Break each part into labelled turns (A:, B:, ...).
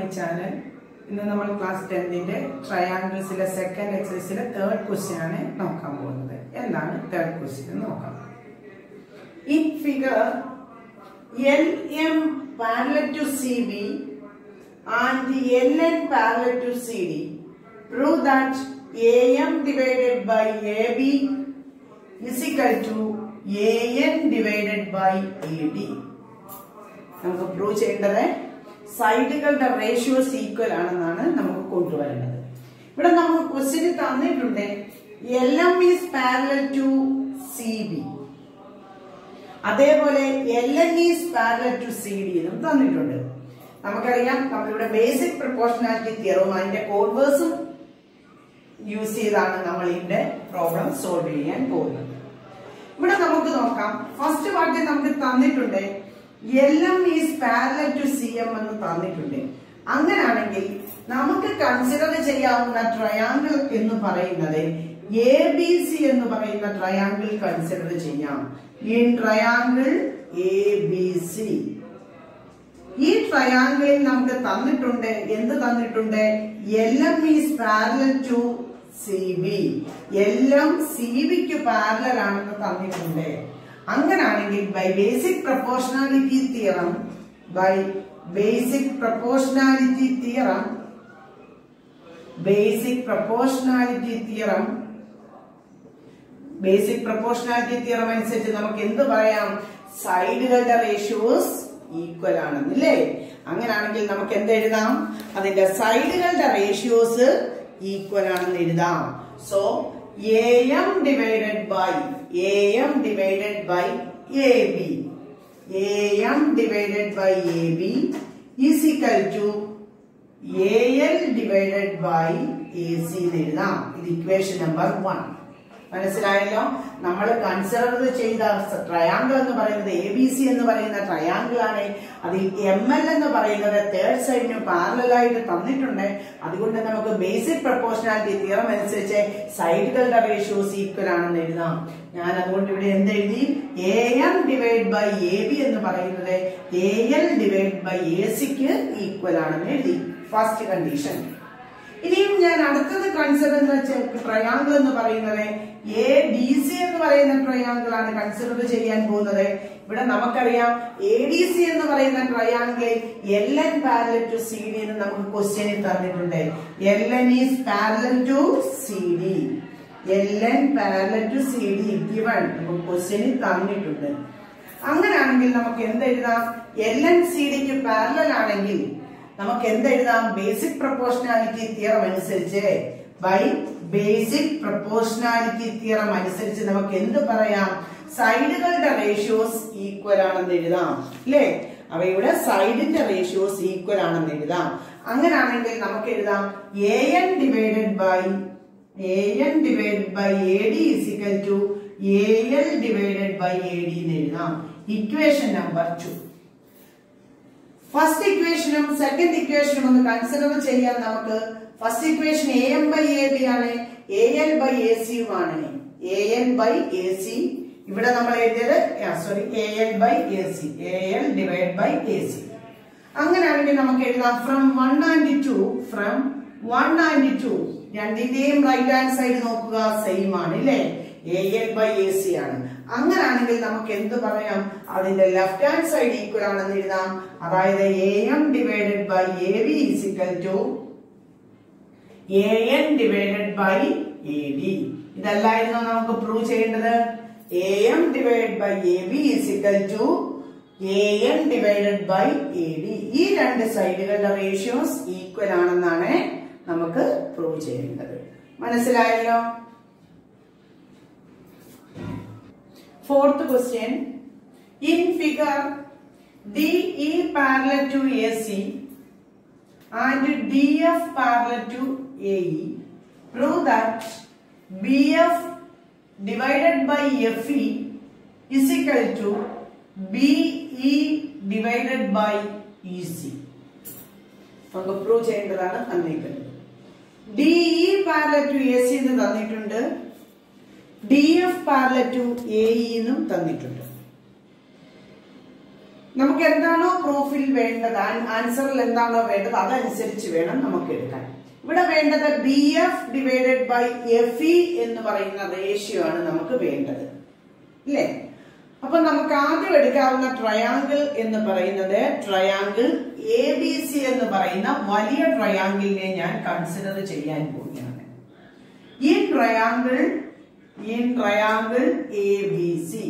A: Channel ഇന്ന് നമ്മൾ class ടെൻത്തിന്റെ ട്രയാങ്കിൾസിലെ സെക്കൻഡ് എക്സസൈസിലെ തേർഡ് ക്വസ്റ്റ്യൻ ആണ് നോക്കാൻ പോകുന്നത് എന്താണ് തേർഡ് ക്വസ്റ്റ്യൻ എന്ന് നോക്കാം in figure L M parallel to C B and L N parallel to C D prove that A M divided by A B is equal to an divided by ad നമുക്ക് prove ചെയ്യേണ്ടത് സൈഡുകളുടെ ratios equal ആണെന്നാണ് നമുക്ക് കൊണ്ടുവരേണ്ടത് ഇവിടെ നമുക്ക് question തന്നിട്ടുണ്ട് L M is parallel to C B അതേപോലെ L N is parallel to C D എന്നും തന്നിട്ടുണ്ട് നമുക്കറിയാം നമ്മളിവിടെ ബേസിക് പ്രപ്പോർഷനാലിറ്റി തിയറും അതിന്റെ കോഡ്വേഴ്സും യൂസ് ചെയ്താണ് നമ്മൾ ഇതിന്റെ പ്രോബ്ലം സോൾവ് ചെയ്യാൻ പോകുന്നത് ഇവിടെ നമുക്ക് നോക്കാം ഫസ്റ്റ് വാക്യം നമുക്ക് തന്നിട്ടുണ്ട് L M is parallel to C M എന്ന് തന്നിട്ടുണ്ട് അങ്ങനാണെങ്കിൽ നമുക്ക് കൺസിഡർ ചെയ്യാവുന്ന ട്രയാങ്കിൾ എന്ന് പറയുന്നത് എ ബി സി എന്ന് പറയുന്ന ട്രയാങ്കിൾ കൺസിഡർ ചെയ്യാം in triangle A B C ഈ ട്രയാങ്കിളിൽ നമുക്ക് തന്നിട്ടുണ്ട് എന്ത് തന്നിട്ടുണ്ട് L M is parallel to C B എല്ലാം സി ബിക്ക് പാരലൽ ആണെന്ന് തന്നിട്ടുണ്ട് അങ്ങനാണെങ്കിൽ by basic proportionality theorem by basic proportionality theorem basic proportionality theorem basic proportionality theorem അനുസരിച്ച് നമുക്ക് എന്ത് പറയാം സൈഡുകളുടെ റേഷ്യോസ് ഈക്വൽ ആണെന്നില്ലേ അങ്ങനാണെങ്കിൽ നമുക്ക് എന്ത് എഴുതാം അതിന്റെ സൈഡുകളുടെ റേഷ്യോസ് ഈക്വൽ ആണെന്ന് എഴുതാം so A M divided by A M divided by A B A M divided by A B is equal to A L divided by A C എന്ന് എഴുതാം ഇത് ഇക്വേഷൻ നമ്പർ വൺ മനസ്സിലായല്ലോ നമ്മൾ consider ചെയ്ത triangle എന്ന് പറയുന്നത് A B C എന്ന് പറയുന്ന ട്രയാങ്കിൾ ആണ് അതിൽ എം എൽ എന്ന് പറയുന്നത് തേർഡ് സൈഡിന് പാരലൽ ആയിട്ട് തന്നിട്ടുണ്ട് അതുകൊണ്ട് നമുക്ക് ബേസിക് പ്രപ്പോർഷനാലിറ്റി തിയറം അനുസരിച്ച് സൈഡുകളുടെ റേഷ്യോസ് ഈക്വൽ ആണെന്ന് എഴുതാം ഞാൻ അതുകൊണ്ട് ഇവിടെ എന്ത് എഴുതി A M divide by A B എന്ന് പറയുന്നത് A L divide by A സിക്ക് ഈക്വൽ ആണെന്ന് എഴുതി ഫസ്റ്റ് കണ്ടീഷൻ ഇനിയും ഞാൻ അടുത്തത് കൺസിഡർ ട്രയാങ്കിൾ എന്ന് പറയുന്നത് എ ഡി സി എന്ന് പറയുന്ന ട്രയാങ്കിൾ ആണ് കൺസിഡർ ചെയ്യാൻ പോകുന്നത് ഇവിടെ നമുക്കറിയാം എ ഡി സി എന്ന് പറയുന്ന triangle L N parallel to C D എന്ന് നമുക്ക് ക്വസ്റ്റ്യനിൽ തന്നിട്ടുണ്ട് L N is parallel to C D L N parallel to C D given നമുക്ക് ക്വസ്റ്റ്യനിൽ തന്നിട്ടുണ്ട് അങ്ങനെയാണെങ്കിൽ നമുക്ക് എന്തെഴുതാം എൽ എൻ സി ഡിക്ക് പാരലൽ ആണെങ്കിൽ നമുക്ക് എന്തെഴുതാം ബേസിക് പ്രപ്പോർഷനാലിറ്റി തിയറം അനുസരിച്ച് ബൈ ബേസിക് പ്രപ്പോർഷനാലിറ്റി തിയറം അനുസരിച്ച് നമുക്ക് എന്ത് പറയാം സൈഡുകളുടെ റേഷ്യോസ് ഈക്വൽ ആണെന്ന് എഴുതാം അല്ലേ അവയുടെ സൈഡിന്റെ റേഷ്യോസ് ഈക്വൽ ആണെന്ന് എഴുതാം അങ്ങനാണെങ്കിൽ നമുക്ക് എഴുതാം A N divided by A N divided by A D is equal to A L divided by A D എന്ന് എഴുതാം ഇക്വേഷൻ നമ്പർ ടു ഫസ്റ്റ് ഇക്വേഷനും സെക്കൻഡ് ഇക്വേഷനും ഒന്ന് കൺസിഡർ ചെയ്യാൻ നമുക്ക് first equation A M by A B ആണ് A L by A സിയുമാണ് A L by A C ഇവിടെ നമ്മൾ എഴുതിയത് sorry A L by A C A L divide by A C അങ്ങനെയാണെങ്കിൽ നമുക്ക് എഴുതാം from one and two from one and two രണ്ടിന്റെയും right hand side നോക്കുക same ആണ് ഇല്ലേ A L by A C ആണ് അങ്ങനാണെങ്കിൽ നമുക്ക് എന്ത് പറയാം അതിന്റെ ലെഫ്റ്റ് ഹാൻഡ് സൈഡ് ഈക്വൽ ആണെന്ന് എഴുതാം അതായത് A M divided by A B is equal to A N divided by A D ഇതല്ലായിരുന്നു നമുക്ക് പ്രൂവ് ചെയ്യേണ്ടത് A M divide by A B is equal to A N divided by A D ഈ രണ്ട് സൈഡുകളുടെ ratios equal ആണെന്നാണ് നമുക്ക് prove ചെയ്യേണ്ടത് മനസ്സിലായല്ലോ Fourth question. In figure DE parallel to AC and DF parallel to AE, prove that BF divided by FE is equal to BE divided by EC. നമുക്ക് prove ചെയ്യേണ്ടതാണ് തന്നിരിക്കുന്നത് D E parallel to A C എന്ന് തന്നിട്ടുണ്ട് D F parallel to A ഇന്നും തന്നിട്ടുണ്ട് നമുക്ക് എന്താണോ പ്രൂഫിൽ വേണ്ടത് ആൻസറിൽ എന്താണോ വേണ്ടത് അതനുസരിച്ച് വേണം നമുക്ക് എടുക്കാൻ ഇവിടെ വേണ്ടത് B F divided by F E എന്ന് പറയുന്ന റേഷ്യോ ആണ് നമുക്ക് വേണ്ടത് ഇല്ലേ അപ്പൊ നമുക്ക് ആദ്യം എടുക്കാവുന്ന ട്രയാങ്കിൾ എന്ന് പറയുന്നത് ട്രയാങ്കിൾ എ ബി സി എന്ന് പറയുന്ന വലിയ ട്രയാങ്കിളിനെ ഞാൻ കൺസിഡർ ചെയ്യാൻ പോവുകയാണ് ഈ ട്രയാങ്കിൾ ഈ ട്രയാങ്കിൾ എ ബി സി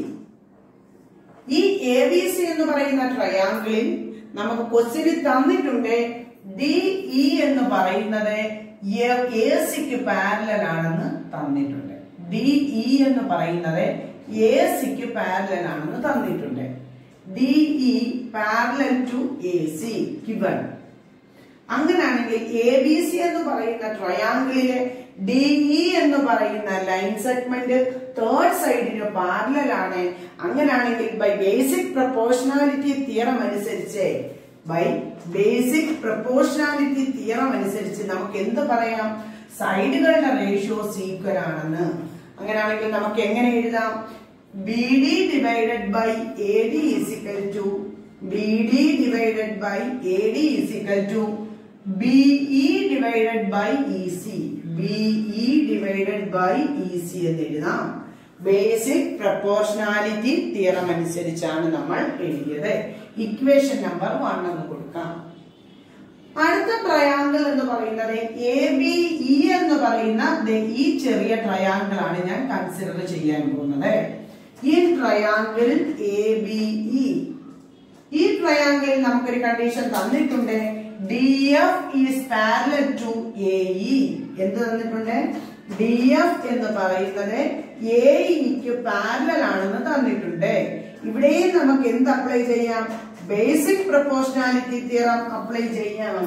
A: ഈ എ ബി സി എന്ന് പറയുന്ന ട്രയാങ്കിളിൽ നമുക്ക് ക്വസ്റ്റ്യനിൽ തന്നിട്ടുണ്ട് ഡി ഇ എന്ന് പറയുന്നത് എ സിക്ക് പാരലൽ ആണെന്ന് തന്നിട്ടുണ്ട് ഡി ഇ എന്ന് പറയുന്നത് എ സിക്ക് പാരലൽ ആണെന്ന് തന്നിട്ടുണ്ട് D E parallel to A C given അങ്ങനെയാണെങ്കിൽ എ ബി സി എന്ന് പറയുന്ന ട്രയാങ്കിളിലെ ഡി ഇ എന്ന് പറയുന്ന ലൈൻ സെഗ്മെന്റ് തേർഡ് സൈഡിന് പാരലൽ ആണ് അങ്ങനെയാണെങ്കിൽ ബൈ ബേസിക് പ്രപ്പോർഷണാലിറ്റി തിയറം അനുസരിച്ച് ബൈ ബേസിക് പ്രപ്പോർഷണാലിറ്റി തിയറം അനുസരിച്ച് നമുക്ക് എന്ത് പറയാം സൈഡുകളുടെ റേഷ്യോസ് ഈക്വൽ ആണെന്ന് അങ്ങനെയാണെങ്കിൽ നമുക്ക് എങ്ങനെ എഴുതാം B D divided by A D is equal to B D divided by A D is equal to B E divided by E C B E divided by E C എന്ന് എഴുതാം ബേസിക് പ്രപ്പോർഷണാലിറ്റി തിയറം അനുസരിച്ചാണ് നമ്മൾ എഴുതിയത് ഇക്വേഷൻ നമ്പർ വൺ എന്ന് കൊടുക്കാം അടുത്ത triangle എന്ന് പറയുന്നത് എ ബി ഇ എന്ന് പറയുന്ന ദേ ഈ ചെറിയ ട്രയാങ്കിൾ ആണ് ഞാൻ കൺസിഡർ ചെയ്യാൻ പോകുന്നത് ഈ ട്രയാങ്കിൾ എ ബി ഇ ഈ ട്രയാങ്കിളിൽ നമുക്കൊരു കണ്ടീഷൻ തന്നിട്ടുണ്ട് D F is parallel to A E എന്ത് തന്നിട്ടുണ്ട് ഡി എഫ് എന്ന് പറയുന്നത് എ ഇക്ക് പാരലൽ ആണെന്ന് തന്നിട്ടുണ്ട് ഇവിടെയും നമുക്ക് എന്ത് അപ്ലൈ ചെയ്യാം ബേസിക് പ്രപ്പോർഷണാലിറ്റി തിയറം അപ്ലൈ ചെയ്യാം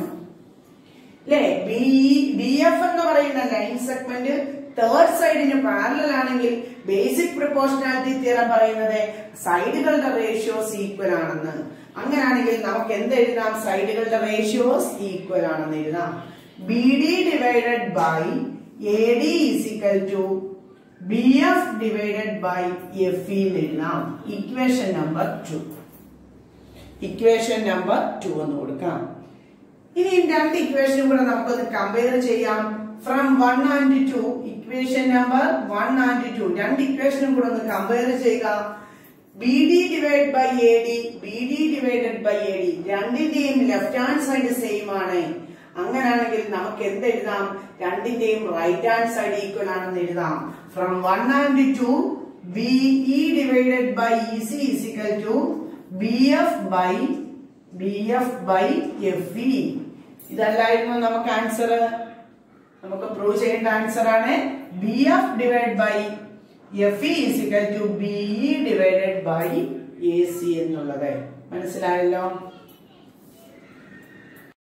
A: അല്ലേ ബി ബി എഫ് എന്ന് പറയുന്ന ലൈൻ സെഗ്മെന്റ് തേർഡ് സൈഡിന് പാരലൽ ആണെങ്കിൽ ബേസിക് പ്രപ്പോർഷണാലിറ്റി തിയറം പറയുന്നത് സൈഡുകളുടെ റേഷ്യോസ് ഈക്വൽ ആണെന്ന് അങ്ങനെയാണെങ്കിൽ നമുക്ക് എന്ത് എഴുതാം സൈഡുകളുടെ റേഷ്യോസ് ഈക്വൽ ആണെന്ന് എഴുതാം B D divided by A D is equal to B F divided by F E എഴുതാം equation number two equation number two എന്ന് കൊടുക്കാം ഇനി ഈ രണ്ട് ഇക്വേഷനും കൂടെ നമുക്കൊന്ന് കമ്പയർ ചെയ്യാം from one and two equation number one and two രണ്ട് ഇക്വേഷനും കൂടെ ഒന്ന് കമ്പയർ ചെയ്യുക B D divide by A D B D divided by A D രണ്ടിന്റെയും ലെഫ്റ്റ് ഹാൻഡ് സൈഡ് സെയിം ആണ് അങ്ങനെയാണെങ്കിൽ നമുക്ക് എന്ത് എഴുതാം രണ്ടിന്റെയും റൈറ്റ് ഹാൻഡ് സൈഡ് ഈക്വൽ ആണെന്ന് എഴുതാം from one and two B E divided by E C is equal to B F by B F by F E ഇതല്ലായിരുന്നു നമുക്ക് ആൻസർ നമുക്ക് പ്രൂവ് ചെയ്യേണ്ട ആൻസർ ആണ് B F divide by F E is equal to B E divided by A C എന്നുള്ളത് മനസ്സിലായല്ലോ